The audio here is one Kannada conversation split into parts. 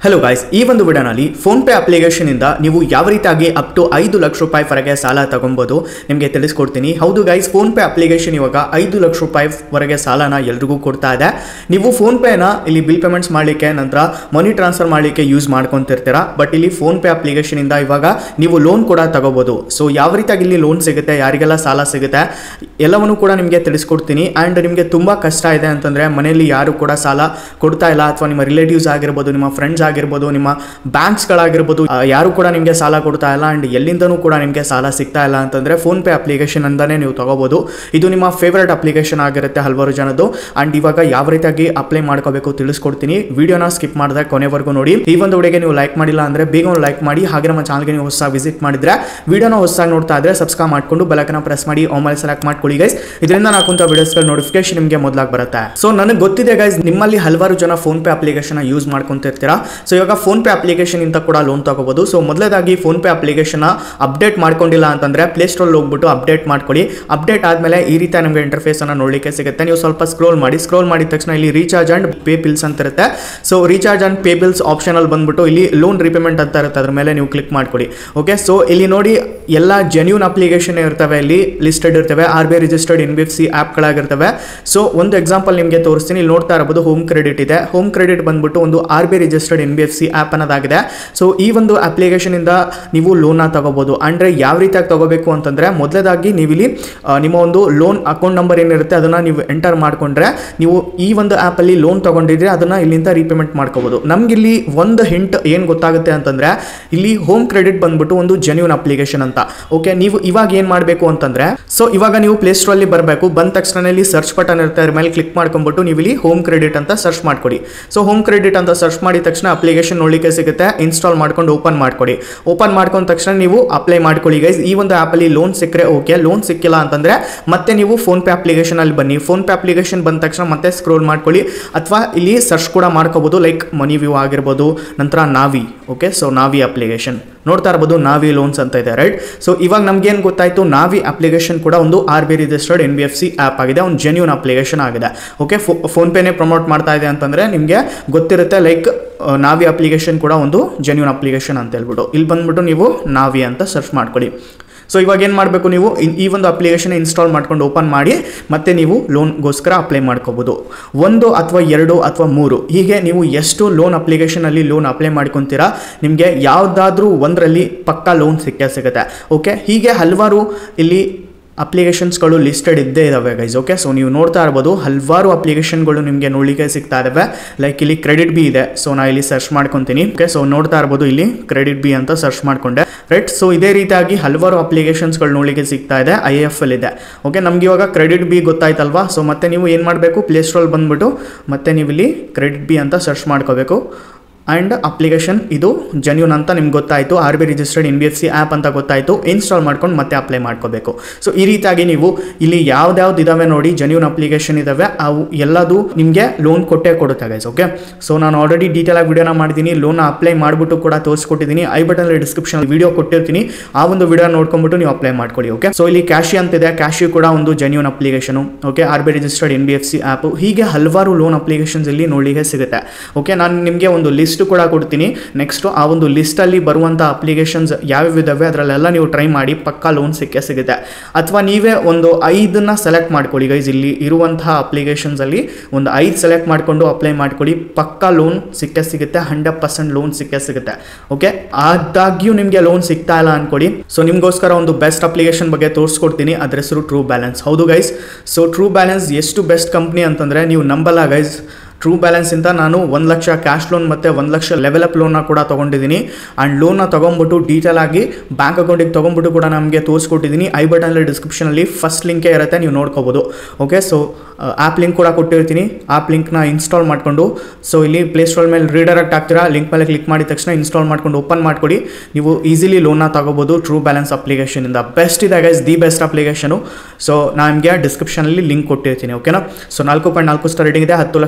ಹಲೋ ಗಾಯ್ಸ್ ಈ ಒಂದು ವಿಡಿಯೋನಲ್ಲಿ ಫೋನ್ಪೇ ಅಪ್ಲಿಕೇಶನಿಂದ ನೀವು ಯಾವ ರೀತಿಯಾಗಿ ಅಪ್ ಟು ಐದು ಲಕ್ಷ ರೂಪಾಯಿವರೆಗೆ ಸಾಲ ತಗೊಬೋದು ನಿಮಗೆ ತಿಳಿಸ್ಕೊಡ್ತೀನಿ ಹೌದು ಗೈಸ್ ಫೋನ್ಪೇ ಅಪ್ಲಿಕೇಶನ್ ಇವಾಗ ಐದು ಲಕ್ಷ ರೂಪಾಯಿವರೆಗೆ ಸಾಲನ ಎಲ್ರಿಗೂ ಕೊಡ್ತಾ ಇದೆ ನೀವು ಫೋನ್ಪೇನ ಇಲ್ಲಿ ಬಿಲ್ ಪೇಮೆಂಟ್ಸ್ ಮಾಡಲಿಕ್ಕೆ ನಂತರ ಮನಿ ಟ್ರಾನ್ಸ್ಫರ್ ಮಾಡಲಿಕ್ಕೆ ಯೂಸ್ ಮಾಡ್ಕೊತಿರ್ತೀರಾ ಬಟ್ ಇಲ್ಲಿ ಫೋನ್ಪೇ ಅಪ್ಲಿಕೇಶನಿಂದ ಇವಾಗ ನೀವು ಲೋನ್ ಕೂಡ ತಗೋಬೋದು ಸೊ ಯಾವ ರೀತಿಯಾಗಿ ಇಲ್ಲಿ ಲೋನ್ ಸಿಗುತ್ತೆ ಯಾರಿಗೆಲ್ಲ ಸಾಲ ಸಿಗುತ್ತೆ ಎಲ್ಲವನ್ನು ಕೂಡ ನಿಮಗೆ ತಿಳಿಸ್ಕೊಡ್ತೀನಿ ಆ್ಯಂಡ್ ನಿಮಗೆ ತುಂಬ ಕಷ್ಟ ಇದೆ ಅಂತಂದರೆ ಮನೆಯಲ್ಲಿ ಯಾರು ಕೂಡ ಸಾಲ ಕೊಡ್ತಾ ಇಲ್ಲ ಅಥವಾ ನಿಮ್ಮ ರಿಲೇಟಿವ್ಸ್ ಆಗಿರ್ಬೋದು ನಿಮ್ಮ ಫ್ರೆಂಡ್ಸ್ ಆಗಿರ್ಬೋದು ನಿಮ್ಮ ಬ್ಯಾಂಕ್ಸ್ಗಳಾಗಿರ್ಬೋದು ಆ, ಯಾರು ಕೂಡ ನಿಮಗೆ ಸಾಲ ಕೊಡ್ತಾ ಇಲ್ಲ ಆ್ಯಂಡ್ ಎಲ್ಲಿಂದನೂ ಕೂಡ ನಿಮಗೆ ಸಾಲ ಸಿಗ್ತಾ ಇಲ್ಲ ಅಂತಂದರೆ ಫೋನ್ಪೇ ಅಪ್ಲಿಕೇಶನ್ ಅಂತಾನೆ ನೀವು ತಗೋಬೋದು ಇದು ನಿಮ್ಮ ಫೇವ್ರೆಟ್ ಅಪ್ಲಿಕೇಶನ್ ಆಗಿರುತ್ತೆ ಹಲವಾರು ಜನದ್ದು ಆ್ಯಂಡ್ ಇವಾಗ ಯಾವ ರೀತಿಯಾಗಿ ಅಪ್ಲೈ ಮಾಡ್ಕೋಬೇಕು ತಿಳಿಸ್ಕೊಡ್ತೀನಿ ವಿಡಿಯೋನ ಸ್ಕಿಪ್ ಮಾಡಿದ್ರೆ ಕೊನೆವರೆಗೂ ನೋಡಿ ಈ ಒಂದು ವಿಡಿಯೋಗೆ ನೀವು ಲೈಕ್ ಮಾಡಿಲ್ಲ ಅಂದರೆ ಬೇಗ ಒಂದು ಲೈಕ್ ಮಾಡಿ ಹಾಗೆ ನಮ್ಮ ಚಾನಲ್ಗೆ ನೀವು ಹೊಸ ವಿಸಿಟ್ ಮಾಡಿದ್ರೆ ವಿಡಿಯೋನ ಹೊಸದಾಗಿ ನೋಡ್ತಾ ಇದ್ರೆ ಸಬ್ಸ್ಕ್ರೈಬ್ ಮಾಡ್ಕೊಂಡು ಬೆಲಕನ ಪ್ರೆಸ್ ಮಾಡಿ ಆಮೇಲೆ ಸೆಲೆಕ್ಟ್ ಮಾಡ್ಕೊಳ್ಳಿ ಗೈಸ್ ಇದರಿಂದ ನಾನು ಕುಂತ ವಿಡಿಯೋಸ್ಗಳ ನೋಟಿಫಿಕೇಶನ್ ನಿಮಗೆ ಮೊದಲಾಗಿ ಬರುತ್ತೆ ಸೊ ನನಗೆ ಗೊತ್ತಿದೆ ಗೈಸ್ ನಿಮ್ಮಲ್ಲಿ ಹಲವಾರು ಜನ ಫೋನ್ ಪೇ ಅಪ್ಲಿಕೇಶನ್ ಯೂಸ್ ಮಾಡ್ಕೊಂತಿರ್ತೀರಾ ಸೊ ಇವಾಗ ಫೋನ್ ಪೇ ಅಪ್ಲಿಕೇಶನ್ ಇಂದ ಕೂಡ ಲೋನ್ ತಗೋಬಹುದು ಸೊ ಮೊದಲೇದಾಗಿ ಫೋನ್ ಪೇ ಅಪ್ಲಿಕೇಶನ್ ಅಪ್ಡೇಟ್ ಮಾಡ್ಕೊಂಡಿಲ್ಲ ಅಂತಂದ್ರೆ ಪ್ಲೇ ಸ್ಟೋರ್ ಹೋಗ್ಬಿಟ್ಟು ಅಪ್ಡೇಟ್ ಮಾಡ್ಕೊಳ್ಳಿ ಅಪ್ಡೇಟ್ ಆದ್ಮೇಲೆ ಈ ರೀತಿ ನಮಗೆ ಇಂಟರ್ಫೇಸ್ ಅನ್ನ ನೋಡ್ಲಿಕ್ಕೆ ಸಿಗುತ್ತೆ ನೀವು ಸ್ವಲ್ಪ ಸ್ಕ್ರೋಲ್ ಮಾಡಿ ಸ್ಕ್ರೋಲ್ ಮಾಡಿದ ತಕ್ಷಣ ಇಲ್ಲಿ ರೀಚಾರ್ಜ್ ಅಂಡ್ ಪೇ ಬಿಲ್ಸ್ ಅಂತ ಇರುತ್ತೆ so recharge and pay bills option ಅಲ್ಲಿ ಬಂದ್ಬಿಟ್ಟು ಇಲ್ಲಿ ಲೋನ್ ರಿಪೇಮೆಂಟ್ ಅಂತ ಇರುತ್ತೆ ಅದ್ರ ಮೇಲೆ ನೀವು ಕ್ಲಿಕ್ ಮಾಡ್ಕೊಳ್ಳಿ ಓಕೆ ಸೊ ಇಲ್ಲಿ ನೋಡಿ ಎಲ್ಲ ಜೆನ್ಯೂನ್ ಅಪ್ಲಿಕೇಶನ್ ಇರ್ತವೆ ಇಲ್ಲಿ ಲಿಸ್ಟೆಡ್ ಇರ್ತವೆ R B I registered N B F C ಆ್ಯಪ್ಗಳಾಗಿರ್ತವೆ ಸೊ ಒಂದು ಎಕ್ಸಾಂಪಲ್ ನಿಮಗೆ ತೋರಿಸ್ತೀನಿ ಇಲ್ಲಿ ನೋಡ್ತಾ ಇರಬಹುದು ಹೋಮ್ ಕ್ರೆಡಿಟ್ ಇದೆ ಹೋಮ್ ಕ್ರೆಡಿಟ್ ಬಂದ್ಬಿಟ್ಟು ಒಂದು R B I registered N B F C app ಅನ್ನೋದಾಗಿದೆ ಸೊ ಈ ಒಂದು ಅಪ್ಲಿಕೇಶನ್ ಇಂದ ನೀವು ಲೋನ್ನ ತಗೋಬಹುದು ಅಂದ್ರೆ ಯಾವ ರೀತಿಯಾಗಿ ತಗೋಬೇಕು ಅಂತಂದ್ರೆ ಮೊದಲೇದಾಗಿ ನೀವು ಇಲ್ಲಿ ಆ, ನಿಮ್ಮ ಒಂದು ಲೋನ್ ಅಕೌಂಟ್ ನಂಬರ್ ಏನಿರುತ್ತೆ ಅದನ್ನ ನೀವು ಎಂಟರ್ ಮಾಡ್ಕೊಂಡ್ರೆ ನೀವು ಈ ಒಂದು ಆ್ಯಪ್ ಅಲ್ಲಿ ಲೋನ್ ತಗೊಂಡಿದ್ರೆ ಅದನ್ನ ಇಲ್ಲಿಂದ ರೀಪೇಮೆಂಟ್ ಮಾಡ್ಕೋಬಹುದು ನಮ್ಗೆ ಇಲ್ಲಿ ಒಂದು ಹಿಂಟ್ ಏನು ಗೊತ್ತಾಗುತ್ತೆ ಅಂತಂದ್ರೆ ಇಲ್ಲಿ ಹೋಮ್ ಕ್ರೆಡಿಟ್ ಬಂದ್ಬಿಟ್ಟು ಒಂದು ಜೆನ್ಯೂನ್ ಅಪ್ಲಿಕೇಶನ್ ಅಂತ ಓಕೆ ನೀವು ಇವಾಗ ಏನು ಮಾಡಬೇಕು ಅಂತಂದ್ರೆ ಸೊ ಇವಾಗ ನೀವು ಪ್ಲೇ ಸ್ಟೋರ್ ಅಲ್ಲಿ ಬರಬೇಕು ಬಂದ ತಕ್ಷಣ ಇಲ್ಲಿ ಸರ್ಚ್ ಬಟನ್ ಇರುತ್ತೆ ಅದ್ರ ಮೇಲೆ ಕ್ಲಿಕ್ ಮಾಡ್ಕೊಂಡ್ಬಿಟ್ಟು ನೀವು ಇಲ್ಲಿ ಹೋಮ್ ಕ್ರೆಡಿಟ್ ಅಂತ ಸರ್ಚ್ ಮಾಡ್ಕೊಡಿ ಸೊ ಹೋಮ್ ಕ್ರೆಡಿಟ್ ಅಂತ ಸರ್ಚ್ ಮಾಡಿದ ತಕ್ಷಣ ಅಪ್ಲಿಕೇಶನ್ ನೋಡ್ಲಿಕ್ಕೆ ಸಿಗುತ್ತೆ ಇನ್ಸ್ಟಾಲ್ ಮಾಡ್ಕೊಂಡು ಓಪನ್ ಮಾಡ್ಕೊಡಿ ಓಪನ್ ಮಾಡ್ಕೊಂಡ ತಕ್ಷಣ ನೀವು ಅಪ್ಲೈ ಮಾಡ್ಕೊಳ್ಳಿ ಗೈಸ್ ಈ ಒಂದು ಆ್ಯಪಲ್ಲಿ ಲೋನ್ ಸಿಕ್ಕರೆ ಓಕೆ ಲೋನ್ ಸಿಕ್ಕಿಲ್ಲ ಅಂತಂದ್ರೆ ಮತ್ತೆ ನೀವು ಫೋನ್ ಪೇ ಅಪ್ಲಿಕೇಶನ್ ಅಲ್ಲಿ ಬನ್ನಿ ಫೋನ್ ಪೇ ಅಪ್ಲಿಕೇಶನ್ ಬಂದ ತಕ್ಷಣ ಮತ್ತೆ ಸ್ಕ್ರೋಲ್ ಮಾಡ್ಕೊಳ್ಳಿ ಅಥವಾ ಇಲ್ಲಿ ಸರ್ಚ್ ಕೂಡ ಮಾಡ್ಕೋಬಹುದು ಲೈಕ್ ಮನಿ ವ್ಯೂ ಆಗಿರ್ಬೋದು ನಂತರ Navi okay so Navi application ನೋಡ್ತಾ ಇರ್ಬೋದು ನಾವಿ ಲೋನ್ಸ್ ಅಂತ ಇದೆ ರೈಟ್ ಸೊ ಇವಾಗ ನಮ್ಗೆ ಏನು ಗೊತ್ತಾಯ್ತು ನಾವಿ ಅಪ್ಲಿಕೇಶನ್ ಕೂಡ ಒಂದು R B registered N B F C app ಆಗಿದೆ ಒಂದು ಜೆನ್ಯೂನ್ ಅಪ್ಲಿಕೇಶನ್ ಆಗಿದೆ ಓಕೆ ಫೋನ್ ಪೇನೇ ಪ್ರಮೋಟ್ ಮಾಡ್ತಾ ಇದೆ ಅಂತಂದರೆ ನಿಮಗೆ ಗೊತ್ತಿರುತ್ತೆ ಲೈಕ್ ನಾವಿ ಅಪ್ಲಿಕೇಶನ್ ಕೂಡ ಒಂದು ಜೆನ್ಯೂನ್ ಅಪ್ಲಿಕೇಶನ್ ಅಂತ ಹೇಳ್ಬಿಟ್ಟು ಇಲ್ಲಿ ಬಂದ್ಬಿಟ್ಟು ನೀವು ನಾವಿ ಅಂತ ಸರ್ಚ್ ಮಾಡ್ಕೊಳ್ಳಿ ಸೊ ಇವಾಗ ಏನು ಮಾಡಬೇಕು ನೀವು ಇನ್- ಈ ಒಂದು ಅಪ್ಲಿಕೇಶನ್ ಇನ್ಸ್ಟಾಲ್ ಮಾಡ್ಕೊಂಡು ಓಪನ್ ಮಾಡಿ ಮತ್ತೆ ನೀವು ಲೋನ್ಗೋಸ್ಕರ ಅಪ್ಲೈ ಮಾಡ್ಕೋಬೋದು ಒಂದು ಅಥವಾ ಎರಡು ಅಥವಾ ಮೂರು ಹೀಗೆ ನೀವು ಎಷ್ಟು ಲೋನ್ ಅಪ್ಲಿಕೇಶನಲ್ಲಿ ಲೋನ್ ಅಪ್ಲೈ ಮಾಡ್ಕೊತೀರಾ ನಿಮಗೆ ಯಾವುದಾದ್ರೂ ಒಂದರಲ್ಲಿ ಪಕ್ಕಾ ಲೋನ್ ಸಿಕ್ಕೇ ಸಿಗುತ್ತೆ ಓಕೆ ಹೀಗೆ ಹಲವಾರು ಇಲ್ಲಿ ಅಪ್ಲಿಕೇಶನ್ಸ್ಗಳು ಲಿಸ್ಟೆಡ್ ಇದ್ದೇ ಇದಾವೆ ಗೈಸ್ ಓಕೆ ಸೊ ನೀವು ನೋಡ್ತಾ ಇರ್ಬೋದು ಹಲವಾರು ಅಪ್ಲಿಕೇಶನ್ಗಳು ನಿಮಗೆ ನೋಡಲಿಕ್ಕೆ ಸಿಗ್ತಾ ಇದಾವೆ ಲೈಕ್ ಇಲ್ಲಿ ಕ್ರೆಡಿಟ್ ಬಿ ಇದೆ ಸೊ ನಾ ಇಲ್ಲಿ ಸರ್ಚ್ ಮಾಡ್ಕೊತೀನಿ ಓಕೆ ಸೊ ನೋಡ್ತಾ ಇರ್ಬೋದು ಇಲ್ಲಿ ಕ್ರೆಡಿಟ್ ಬಿ ಅಂತ ಸರ್ಚ್ ಮಾಡ್ಕೊಂಡೆ ರೈಟ್ ಸೊ ಇದೇ ರೀತಿಯಾಗಿ ಹಲವಾರು ಅಪ್ಲಿಕೇಶನ್ಸ್ಗಳು ನೋಡಲಿಕ್ಕೆ ಸಿಗ್ತಾ ಇದೆ ಐ ಎಫ್ ಎಲ್ ಇದೆ ಓಕೆ ನಮ್ಗೆ ಇವಾಗ ಕ್ರೆಡಿಟ್ ಬಿ ಗೊತ್ತಾಯ್ತಲ್ವಾ ಸೊ ಮತ್ತೆ ನೀವು ಏನು ಮಾಡಬೇಕು ಪ್ಲೇಸ್ಟೋರಲ್ಲಿ ಬಂದ್ಬಿಟ್ಟು ಮತ್ತೆ ನೀವು ಇಲ್ಲಿ ಕ್ರೆಡಿಟ್ ಬಿ ಅಂತ ಸರ್ಚ್ ಮಾಡ್ಕೋಬೇಕು ಆ್ಯಂಡ್ ಅಪ್ಲಿಕೇಶನ್ ಇದು ಜೆನ್ಯೂನ್ ಅಂತ ನಿಮ್ಗೆ ಗೊತ್ತಾಯಿತು R B registered N B F C app ಅಂತ ಗೊತ್ತಾಯಿತು ಇನ್ಸ್ಟಾಲ್ ಮಾಡ್ಕೊಂಡು ಮತ್ತೆ ಅಪ್ಲೈ ಮಾಡ್ಕೋಬೇಕು ಸೊ ಈ ರೀತಿಯಾಗಿ ನೀವು ಇಲ್ಲಿ ಯಾವ್ದ್ಯಾವ್ದು ಇದಾವೆ ನೋಡಿ ಜೆನ್ಯೂನ್ ಅಪ್ಲಿಕೇಶನ್ ಇದಾವೆ ಅವು ಎಲ್ಲದು ನಿಮಗೆ ಲೋನ್ ಕೊಟ್ಟೇ ಕೊಡುತ್ತೆ ಗೈಸ್ ಓಕೆ ಸೊ ನಾನು ಆಲ್ರೆಡಿ ಡೀಟೇಲ್ ಆಗಿ ವಿಡಿಯೋನ ಮಾಡಿದ್ದೀನಿ ಲೋನ್ ಅಪ್ಲೈ ಮಾಡಿಬಿಟ್ಟು ಕೂಡ ತೋರಿಸ್ಕೊಟ್ಟಿದ್ದೀನಿ ಐ ಬಟನ್ ಡಿಸ್ಕ್ರಿಪ್ಷನ್ ವಿಡಿಯೋ ಕೊಟ್ಟಿರ್ತೀನಿ ಆ ಒಂದು ವಿಡಿಯೋ ನೋಡ್ಕೊಂಡ್ಬಿಟ್ಟು ನೀವು ಅಪ್ಲೈ ಮಾಡ್ಕೊಳ್ಳಿ ಓಕೆ ಸೊ ಇಲ್ಲಿ ಕ್ಯಾಶಿ ಅಂತಿದೆ ಕ್ಯಾಶಿ ಕೂಡ ಒಂದು genuine application okay R B registered N B F C app ಹೀಗೆ ಹಲವಾರು ಲೋನ್ ಅಪ್ಲಿಕೇಶನ್ಸ್ ಇಲ್ಲಿ ನೋಡಲಿಕ್ಕೆ ಸಿಗುತ್ತೆ ಓಕೆ ನಾನು ನಿಮಗೆ ಒಂದು ಲಿಸ್ಟ್ ಕೂಡ ಕೊಡ್ತೀನಿ ನೆಕ್ಸ್ಟ್ ಆ ಒಂದು ಲಿಸ್ಟಲ್ಲಿ ಬರುವಂಥ ಅಪ್ಲಿಕೇಶನ್ಸ್ ಯಾವ್ಯಾವ ಇದಾವೆ ಅದರಲ್ಲೆಲ್ಲ ನೀವು ಟ್ರೈ ಮಾಡಿ ಪಕ್ಕಾ ಲೋನ್ ಸಿಕ್ಕೇ ಸಿಗುತ್ತೆ ಅಥವಾ ನೀವೇ ಒಂದು ಐದನ್ನ ಸೆಲೆಕ್ಟ್ ಮಾಡ್ಕೊಳ್ಳಿ ಗೈಸ್ ಇಲ್ಲಿ ಇರುವಂತಹ ಅಪ್ಲಿಕೇಶನ್ಸಲ್ಲಿ ಒಂದು ಐದು ಸೆಲೆಕ್ಟ್ ಮಾಡಿಕೊಂಡು ಅಪ್ಲೈ ಮಾಡ್ಕೊಳ್ಳಿ ಪಕ್ಕಾ ಲೋನ್ ಸಿಕ್ಕೇ ಸಿಗುತ್ತೆ ಹಂಡ್ರೆಡ್ ಪರ್ಸೆಂಟ್ ಲೋನ್ ಸಿಕ್ಕೇ ಸಿಗುತ್ತೆ ಓಕೆ ಆದಾಗ್ಯೂ ನಿಮಗೆ ಲೋನ್ ಸಿಗ್ತಾ ಇಲ್ಲ ಅನ್ಕೊಡಿ ಸೊ ನಿಮಗೋಸ್ಕರ ಒಂದು ಬೆಸ್ಟ್ ಅಪ್ಲಿಕೇಶನ್ ಬಗ್ಗೆ ತೋರಿಸ್ಕೊಡ್ತೀನಿ ಅದ್ರ ಹೆಸರು ಟ್ರೂ ಬ್ಯಾಲೆನ್ಸ್ ಹೌದು ಗೈಸ್ ಸೊ ಟ್ರೂ ಬ್ಯಾಲೆನ್ಸ್ ಎಷ್ಟು ಬೆಸ್ಟ್ ಕಂಪ್ನಿ ಅಂತಂದರೆ ನೀವು ನಂಬಲ್ಲ ಗೈಸ್ ಟ್ರೂ ಬ್ಯಾಲೆನ್ಸಿಂದ ನಾನು ಒಂದು ಲಕ್ಷ ಕ್ಯಾಶ್ ಲೋನ್ ಮತ್ತು ಒಂದು ಲಕ್ಷ ಲೆವೆಲ್ ಅಪ್ ಲೋನ್ನ ಕೂಡ ತೊಗೊಂಡಿದ್ದೀನಿ ಆ್ಯಂಡ್ ಲೋನ್ನ ತೊಗೊಂಬಿಟ್ಟು ಡೀಟೇಲ್ ಆಗಿ ಬ್ಯಾಂಕ್ ಅಕೌಂಟಿಗೆ ತೊಗೊಂಬಿಟ್ಟು ಕೂಡ ನಮಗೆ ತೋರಿಸ್ಕೊಟ್ಟಿದ್ದೀನಿ ಐ ಬಟನಲ್ಲಿ ಡಿಸ್ಕ್ರಿಪ್ಷನಲ್ಲಿ ಫಸ್ಟ್ ಲಿಂಕೇ ಇರುತ್ತೆ ನೀವು ನೋಡ್ಕೋಬೋದು ಓಕೆ ಸೊ ಆ್ಯಪ್ ಲಿಂಕ್ ಕೂಡ ಕೊಟ್ಟಿರ್ತೀನಿ ಆ್ಯಪ್ ಲಿಂಕ್ನ ಇನ್ಸ್ಟಾಲ್ ಮಾಡಿಕೊಂಡು ಸೊ ಇಲ್ಲಿ ಪ್ಲೇಸ್ಟೋರ್ ಮೇಲೆ ರೀಡೈರೆಕ್ಟ್ ಆಗ್ತೀರಾ ಲಿಂಕ್ ಮೇಲೆ ಕ್ಲಿಕ್ ಮಾಡಿದ ತಕ್ಷಣ ಇನ್ಸ್ಟಾಲ್ ಮಾಡ್ಕೊಂಡು ಓಪನ್ ಮಾಡ್ಕೊಡಿ ನೀವು ಈಸಿಲಿ ಲೋನ್ನ ತಗೋಬೋದು ಟ್ರೂ ಬ್ಯಾಲೆನ್ಸ್ ಅಪ್ಲಿಕೇಶನಿಂದ ಬೆಸ್ಟ್ ಇದೆ guys the best application so ನಾನು ನಿಮಗೆ ಡಿಸ್ಕ್ರಿಪ್ಷನಲ್ಲಿ ಲಿಂಕ್ ಕೊಟ್ಟಿರ್ತೀನಿ ಓಕೆನಾ ಸೊ ನಾಲ್ಕು ಪಾಯಿಂಟ್ ನಾಲ್ಕು ಸ್ಟಾರ್ ರೇಟಿಂಗ್ ಇದೆ ಹತ್ತು ಲಕ್ಷ ರಿವ್ಯೂಸ್ ಇದೆ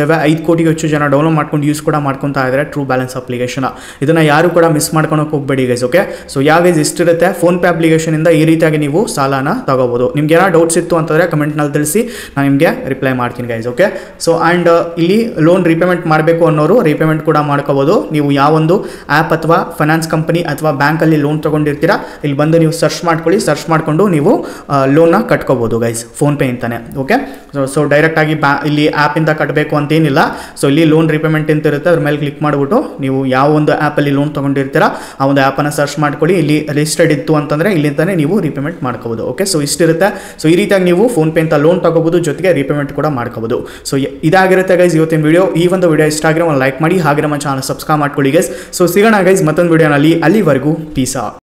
ಇದಾವೆ ಐದು ಕೋಟಿಗೆ ಹೆಚ್ಚು ಜನ ಡೌನ್ಲೋಡ್ ಮಾಡ್ಕೊಂಡು ಯೂಸ್ ಕೂಡ ಮಾಡ್ಕೊತಾ ಇದ್ದಾರೆ ಟ್ರೂ ಬ್ಯಾಲೆನ್ಸ್ ಅಪ್ಲಿಕೇಶನ್ ಇದನ್ನು ಯಾರು ಕೂಡ ಮಿಸ್ ಮಾಡ್ಕೊಳಕ್ಕೆ ಹೋಗಬೇಡಿ ಗೈಸ್ ಓಕೆ ಸೊ ಯಾವ ಗೈಸ್ ಇಷ್ಟಿರುತ್ತೆ ಫೋನ್ಪೇ ಅಪ್ಲಿಕೇಶನಿಂದ ಈ ರೀತಿಯಾಗಿ ನೀವು ಸಾಲನ ತಗೋಬೋದು ನಿಮ್ಗೆ ಏನೋ ಡೌಟ್ಸ್ ಇತ್ತು ಅಂತಂದರೆ ಕಮೆಂಟ್ನಲ್ಲಿ ತಿಳಿಸಿ ನಾನು ನಿಮಗೆ ರಿಪ್ಲೈ ಮಾಡ್ತೀನಿ ಗೈಸ್ ಓಕೆ ಸೊ ಆ್ಯಂಡ್ ಇಲ್ಲಿ ಲೋನ್ ರೀಪೇಮೆಂಟ್ ಮಾಡಬೇಕು ಅನ್ನೋರು ರೀಪೇಮೆಂಟ್ ಕೂಡ ಮಾಡ್ಕೋಬೋದು ನೀವು ಯಾವೊಂದು ಆ್ಯಪ್ ಅಥವಾ ಫೈನಾನ್ಸ್ ಕಂಪನಿ ಅಥವಾ ಬ್ಯಾಂಕಲ್ಲಿ ಲೋನ್ ತೊಗೊಂಡಿರ್ತೀರಾ ಇಲ್ಲಿ ಬಂದು ನೀವು ಸರ್ಚ್ ಮಾಡ್ಕೊಳ್ಳಿ ಸರ್ಚ್ ಮಾಡಿಕೊಂಡು ನೀವು ಲೋನ್ನ ಕಟ್ಕೋಬೋದು ಗೈಸ್ ಫೋನ್ಪೇ ಅಂತಾನೆ ಓಕೆ ಸೊ ಸೊ ಡೈರೆಕ್ಟಾಗಿ ಬ್ಯಾ ಇಲ್ಲಿ ಆ್ಯಪಿಂದ ಕಟ್ಟಬೇಕು ಅಂತೇನಿಲ್ಲ ಸೊ ಇಲ್ಲಿ ಲೋನ್ ರೀಪೇಮೆಂಟ್ ಅಂತ ಇರುತ್ತೆ ಅದ್ರ ಮೇಲೆ ಕ್ಲಿಕ್ ಮಾಡಿಬಿಟ್ಟು ನೀವು ಯಾವ ಒಂದು ಆ್ಯಪಲ್ಲಿ ಲೋನ್ ತೊಗೊಂಡಿರ್ತೀರಾ ಆ ಒಂದು ಆ್ಯಪನ್ನು ಸರ್ಚ್ ಮಾಡ್ಕೊಳ್ಳಿ ಇಲ್ಲಿ ರಿಜಿಸ್ಟರ್ಡ್ ಇತ್ತು ಅಂತಂದರೆ ಇಲ್ಲಿಂದನೇ ನೀವು ರೀಪೇಮೆಂಟ್ ಮಾಡ್ಕೋಬೋದು ಓಕೆ ಸೊ ಇಷ್ಟಿರುತ್ತೆ ಸೊ ಈ ರೀತಿಯಾಗಿ ನೀವು ಫೋನ್ಪೇ ಅಂತ ಲೋನ್ ತಗೋಬೋದು ಜೊತೆಗೆ ರೀಪೇಮೆಂಟ್ ಕೂಡ ಮಾಡ್ಕೋಬೋದು ಸೊ ಇದಾಗಿರುತ್ತೆ ಗೈಸ್ ಇವತ್ತಿನ ವಿಡಿಯೋ ಈ ಒಂದು ವಿಡಿಯೋ ಇಷ್ಟ ಆಗಿರೋ ಒಂದು ಲೈಕ್ ಮಾಡಿ ಹಾಗೆ ನಮ್ಮ ಚಾನಲ್ ಸಬ್ಸ್ಕ್ರೈಬ್ ಮಾಡ್ಕೊಳ್ಳಿ ಗೈಸ್ ಸೊ ಸಿಗೋಣ ಗೈಸ್ ಮತ್ತೊಂದು ವಿಡಿಯೋನಲ್ಲಿ ಅಲ್ಲಿವರೆಗೂ ಪೀಸಾ